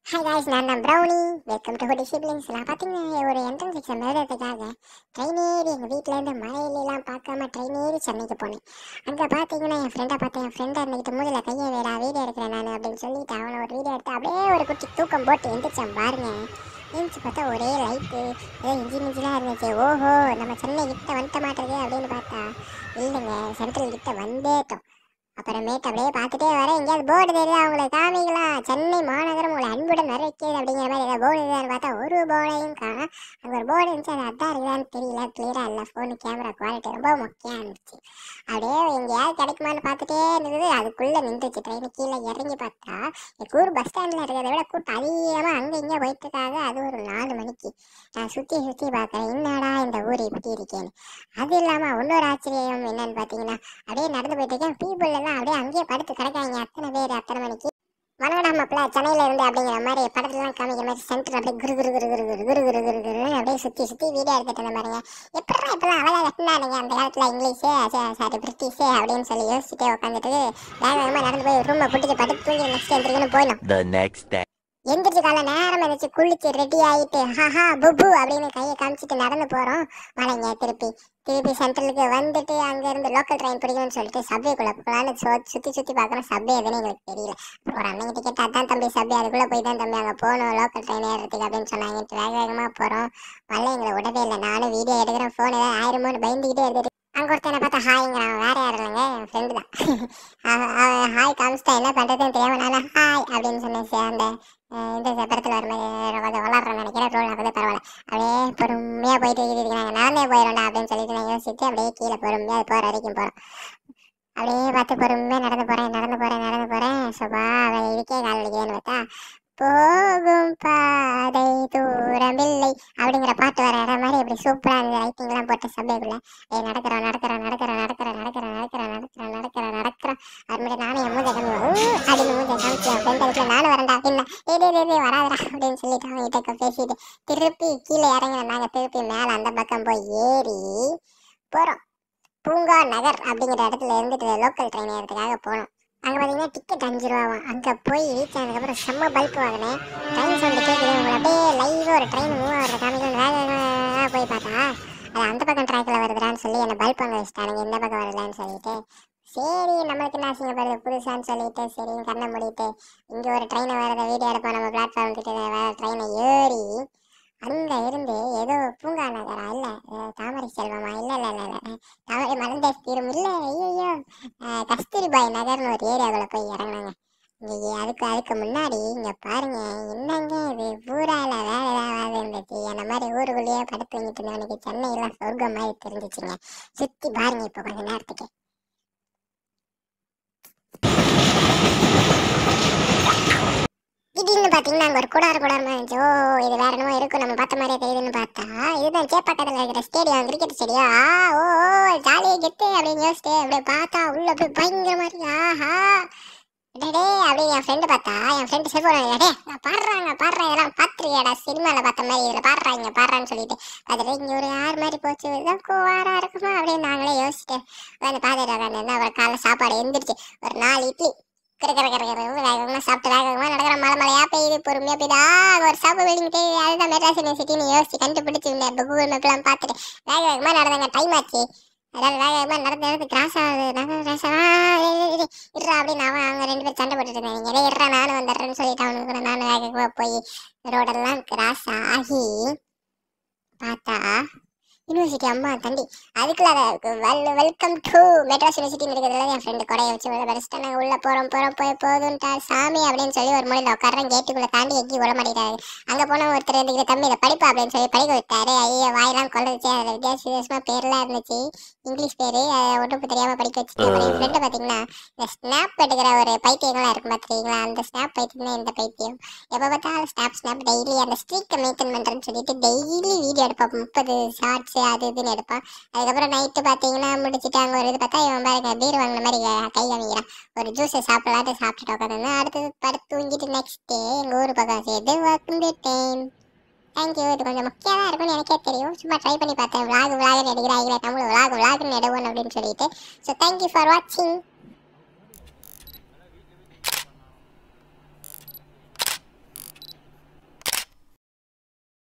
Hi guys நான் தான் Brownie welcome to hoodie siblings நான் பார்த்தீங்கன்னா ஒரு என்ட்ரன்ஸ் எக்ஸாம் எழுதுறதுக்காக ட்ரெயின் ஏறி எங்கள் வீட்டிலேருந்து மழையிலலாம் பார்க்காம ட்ரெயின் ஏறி சென்னைக்கு போனேன் அங்கே பார்த்தீங்கன்னா என் ஃப்ரெண்டை பார்த்தேன் என் ஃப்ரெண்டை இருந்துக்கிட்டு மூதில் கையை வேடா வீடியோ எடுக்கிறேன் நான் அப்படின்னு சொல்லிட்டு அவனை ஒரு வீடியோ எடுத்து அப்படியே ஒரு குட்டி தூக்கம் போட்டு எந்திரிச்சான் பாருங்க எந்திரிச்சு பார்த்தா ஒரே லைட்டு ஏதோ இஞ்சி மிஞ்சிலாம் இருந்துச்சு ஓஹோ நம்ம சென்னை கிட்ட வந்துட்ட மாட்டேது அப்படின்னு பார்த்தா இல்லைங்க சென்ட்ரல் கிட்ட வந்தேட்டோம் அப்புறமேட்டு அப்படியே பார்த்துட்டே வரேன் எங்கேயாவது போர்டு தெரியுதா அவங்களுக்கு காமிக்கலாம் சென்னை மாநகரம் உங்களை அன்புடன் வரவேற்கிறது அப்படிங்கிற மாதிரி ஏதாவது போர்டு இருக்குதான்னு பார்த்தா ஒரு போர்டையும் காணோம் அங்கே ஒரு போர்டு இருந்துச்சு அது அதான் இருக்குதான்னு தெரியல கிளியராக இல்லை ஃபோனு கேமரா குவாலிட்டி ரொம்ப முக்கியம் இருந்துச்சு அப்படியே எங்கேயாவது கிடைக்குமான்னு பார்த்துட்டே இருந்தது அதுக்குள்ளே நின்றுச்சு ட்ரெயின் கீழே இறங்கி பார்த்தா என் கூர் பஸ் ஸ்டாண்டில் இருக்கிறத விட கூட்டம் அதிகமாக அங்கே இங்கே போயிட்டு இருக்காங்க அது ஒரு நாலு மணிக்கு நான் சுற்றி சுற்றி பார்க்குறேன் என்னடா இந்த ஊர் இப்படி இருக்கேன்னு அது இல்லாமல் இன்னொரு ஆச்சரியம் என்னன்னு பார்த்தீங்கன்னா அப்படியே நடந்து போயிட்டு இருக்கேன் பீப்புள் எல்லாம் அப்படியே அங்கேயே படுத்து கிடக்காங்க அத்தனை பேர் அத்தனை மணிக்கு வணங்கடா மாப்பிள்ள சென்னையில இருந்து அப்படிங்கிற மாதிரி படத்துலாம் காமிக்கிற மாதிரி சென்டர் அப்படியே குரு குரு குரு குரு குரு குரு குரு குரு குருன்னு அப்படியே சுற்றி சுற்றி வீடியோ எடுத்துட்டு இருந்த பாருங்க எப்படா இப்பெல்லாம் அழகாக கட்டினானுங்க அந்த காலத்தில் இங்கிலீஷு சாரி பிரிட்டிஷு அப்படின்னு சொல்லி யோசிச்சுட்டே உட்காந்துட்டு வேக வேகமாக நடந்து போய் ரூமை பிடிச்சி படுத்து தூங்கி நெக்ஸ்ட் எந்திரிக்கணும் போயிடும் The next day. எந்திரிச்சு கால நேரம் எந்திரிச்சு குளிச்சு ரெடி ஆயிட்டு ஹஹா புபு அப்படின்னு கையை காமிச்சிட்டு நடந்து போறோம் மலைங்க திருப்பி திருப்பி சென்ட்ரலுக்கு வந்துட்டு அங்க இருந்து லோக்கல் ட்ரெயின் பிடிக்கணும்னு சொல்லிட்டு சப்வேக்குள்ள போகலான்னு சுத்தி சுத்தி பார்க்குறோம் சப்வே எதுன்னு எங்களுக்கு தெரியல அப்புறம் ஒரு அண்ணன் கிட்ட அதான் தம்பி சப்வே அதுக்குள்ள போய் தான் தம்பி அங்க போகணும் லோக்கல் ட்ரெயின் ஏறதுக்கு அப்படின்னு சொன்னாங்க வேக வேகமா போறோம் மழை எங்களை விடவே இல்லை நானும் வீடியோ எடுக்கிறேன் ஃபோன் ஏதாவது ஆயிருமோன்னு பயந்துக்கிட்டே எடுத்துட்டு அங்க ஒருத்தனை பார்த்தா ஹாய்ங்கிறான் வேற யாரும் இல்லைங்க என் ஃப்ரெண்டு தான் அவன் அவன் ஹாய் காமிச்சிட்டா என்ன பண்றதுன்னு தெரியாம நான் ஹாய் அப்படின்னு சொன்னேன் சரி, அந்த அஹ் இந்த படத்தில் வர மாதிரி கொஞ்சம் வளர்றேன்னு நினைக்கிறேன் ரோல் ஆகுது பரவாயில்ல அப்படியே பொறுமையாக போயிட்டு இருக்கிறாங்க நானே போயிடும்டா அப்படின்னு சொல்லிட்டு நான் யோசிச்சுட்டு அப்படியே கீழே பொறுமையாக போகிற வரைக்கும் போகிறோம் அப்படியே பார்த்து பொறுமையாக நடந்து போகிறேன் நடந்து போகிறேன் நடந்து போகிறேன் சோபா அவன் இதுக்கே கால் வலிக்குதுன்னு பார்த்தா போகும் பாதை தூரமில்லை அப்படிங்கிற பாட்டு வர இடம் மாதிரி இப்படி சூப்பராக இருந்தது லைட்டிங்லாம் போட்டு சபைக்குள்ள ஏய் நடக்கிறோம் நடக்கிறோம் நடக்கிறோம் நடக்கிறோம் நடக்கிறோம் நடக்கிறோம் நடக்கிறோம் நடக்கிறோம் நடக்கிறோம் அப்புறமேட்டு நானும் என் மூஞ்ச கம்மி அப்படின்னு மூஞ்ச காமிச்சு என் ஃப்ரெண்ட் அதுக்குள்ள நானும் வரேன்டா அப்படின்னா டேய் டேய் டேய் டேய் வராதடா அப்படின்னு சொல்லிட்டு அவங்க கிட்ட பேசிட்டு திருப்பி கீழே இறங்கின நாங்கள் திருப்பி மேலே அந்த பக்கம் போய் ஏறி போகிறோம் பூங்கா நகர் அப்படிங்கிற இடத்துல இருந்துட்டு லோக்கல் ட்ரெயின் ஏறதுக்காக போனோம் அங்கே பார்த்தீங்கன்னா டிக்கெட் அஞ்சு ரூபாவும் அங்கே போய் ரீச் ஆனதுக்கப்புறம் செம்ம பல்ப் வாங்கினேன் ட்ரெயின் சவுண்டு கேட்குது உங்களை அப்படியே லைவாக ஒரு ட்ரெயின் மூவ் ஆகிற காமிக்கணும் வேக வேகமாக போய் பார்த்தா அது அந்த பக்கம் ட்ராக்கில் வருதுடான்னு சொல்லி என்னை பல்ப் அங்கே வச்சுட்டானுங்க இந்த பக்கம் வரலான்னு சொல்லிட்டு சரி நம்மளுக்கு என்ன அசிங்கப்படுது புதுசான்னு சொல்லிட்டு சரி கண்ணை மூடிட்டு இங்கே ஒரு ட்ரெயினை வரத வீடியோ எடுப்போம் நம்ம பிளாட்ஃபார்ம் கிட்ட வேற ட்ரெயினை ஏறி அங்கே இருந்து ஏதோ பூங்கா நகரா இல்லை தாமரை செல்வமா இல்லை இல்லை இல்லை இல்லை தாமரை மலர்ந்த தீரும் இல்லை ஐயோ கஸ்தூரிபாய் நகர்னு ஒரு ஏரியாவுக்குள்ள போய் இறங்கினாங்க இங்கே அதுக்கு அதுக்கு முன்னாடி இங்கே பாருங்க என்னங்க இது ஊரால வேற ஏதாவது இருந்துச்சு அந்த மாதிரி ஊருக்குள்ளேயே படுத்து தூங்கிட்டு இருந்தவனுக்கு சென்னையெல்லாம் சொர்க்கம் மாதிரி தெரிஞ்சிச்சுங்க சுற்றி பாருங்க இப்போ கொஞ்ச நேரத்துக்கு திடீர்னு பார்த்தீங்கன்னா அங்கே ஒரு கூடார கூடாரமாக இருந்துச்சு ஓ இது வேற என்னமோ இருக்கும் நம்ம பார்த்த மாதிரியே தெரியுதுன்னு பார்த்தா இதுதான் சேப்பாக்கத்தில் இருக்கிற ஸ்டேடியம் கிரிக்கெட் ஸ்டேடியம் ஆ ஓ ஓ ஜாலியாக கெத்து அப்படின்னு யோசிச்சு அப்படியே பார்த்தா உள்ள அப்படியே பயங்கர மாதிரி ஆஹா டே அப்படின்னு என் ஃப்ரெண்டு பார்த்தா என் ஃப்ரெண்டு செல்ஃபோன் டே நான் பாடுறாங்க பாடுறேன் இதெல்லாம் பார்த்துருக்கியாடா சினிமாவில் பார்த்த மாதிரி இதில் பாடுறாங்க பாடுறான்னு சொல்லிட்டு பார்த்துட்டு இங்கே ஒரு யார் மாதிரி போச்சு இதுதான் கோவாரா இருக்குமா அப்படின்னு நாங்களே யோசிச்சுட்டு உட்காந்து பார்த்துட்டு உட்காந்து அப்புறம் காலைல சாப்பாடு எந்திரிச்சு ஒரு நாலு இட்லி கர கர கர கர வேகமாக சாப்பிட்டு வேகமாக நடக்கிற மழை மழையா பெய்யுது பொறுமையா பெய்யுதா ஒரு சபு பில்டிங் தெரியுது அதுதான் மெட்ராஸ் யூனிவர்சிட்டின்னு யோசிச்சு கண்டுபிடிச்சு இந்த கூகுள் மேப்லாம் பார்த்துட்டு வேக வேகமாக நடந்தாங்க டைம் ஆச்சு அதாவது வேக வேகமாக நடந்து நடந்து கிராஸ் ஆகுது நடந்து கிராஸ் இருறா அப்படின்னு அவன் அவங்க ரெண்டு பேரும் சண்டை போட்டுட்டு இருந்தாங்க இதே இருறா நானும் வந்துடுறேன்னு சொல்லிட்டு அவனுக்கு கூட நானும் வேக வேகமாக போய் ரோடெல்லாம் கிராஸ் ஆகி பார்த்தா யூனிவர்சிட்டி அம்மா தண்டி அதுக்குள்ள வெல் வெல்கம் டு மெட்ராஸ் யூனிவர்சிட்டின்னு இருக்கிறதுல என் ஃப்ரெண்டு கொடையை வச்சு உள்ள படிச்சுட்டு நாங்கள் உள்ளே போகிறோம் போகிறோம் போய் போதுன்ட்டா சாமி அப்படின்னு சொல்லி ஒரு மூலையில் உட்காரன் கேட்டுக்குள்ளே தாண்டி எங்கேயும் விட மாட்டேங்கிறாரு அங்கே போனால் ஒருத்தர் இருந்துக்கிட்டு தம்பி இதை படிப்பா அப்படின்னு சொல்லி படிக்க விட்டாரு ஐயோ வாயெல்லாம் கொள்ளுச்சு அதில் வித்தியாச வித்தியாசமாக பேர்லாம் இருந்துச்சு இங்கிலீஷ் பேர் அதை ஒன்றும் தெரியாமல் படிக்க வச்சுட்டு அப்புறம் என் ஃப்ரெண்டு பார்த்தீங்கன்னா இந்த ஸ்னாப் எடுக்கிற ஒரு பைத்தியங்கள்லாம் இருக்கும் பார்த்துருக்கீங்களா அந்த ஸ்னாப் பைத்தியம் தான் இந்த பைத்தியம் எப்போ பார்த்தாலும் ஸ்னாப் ஸ்னாப் டெய்லி அந்த ஸ்ட்ரீக்கை மெயின்டைன் பண்ணுறேன்னு சொல்லிட்டு டெய்லி வீடியோ எடுப்போம் முப்பது ஷார்ட்ஸ் அது இதுன்னு எடுப்பான் அதுக்கப்புறம் நைட்டு பார்த்தீங்கன்னா முடிச்சுட்டு அங்கே ஒரு இது பார்த்தா இவன் பாருங்க பீர் வாங்கின மாதிரி க- கை காமிக்கிறான் ஒரு ஜூஸை சாப்பிடலாட்டு சாப்பிட்டுட்டு உட்காந்து அடுத்தது படுத்து தூங்கிட்டு நெக்ஸ்ட் டே எங்கள் ஊர் பக்கம் சேர்த்து வந்துட்டேன் தேங்க்யூ இது கொஞ்சம் முக்கியமாக இருக்கும்னு எனக்கே தெரியும் சும்மா ட்ரை பண்ணி பார்த்தேன் விளாக் விளாக் நடிக்கிறாங்களே தமிழ் விளாக் விளாக் நடுவோம் அப்படின்னு சொல்லிட்டு ஸோ தேங்க்யூ ஃபார் வாட்சிங்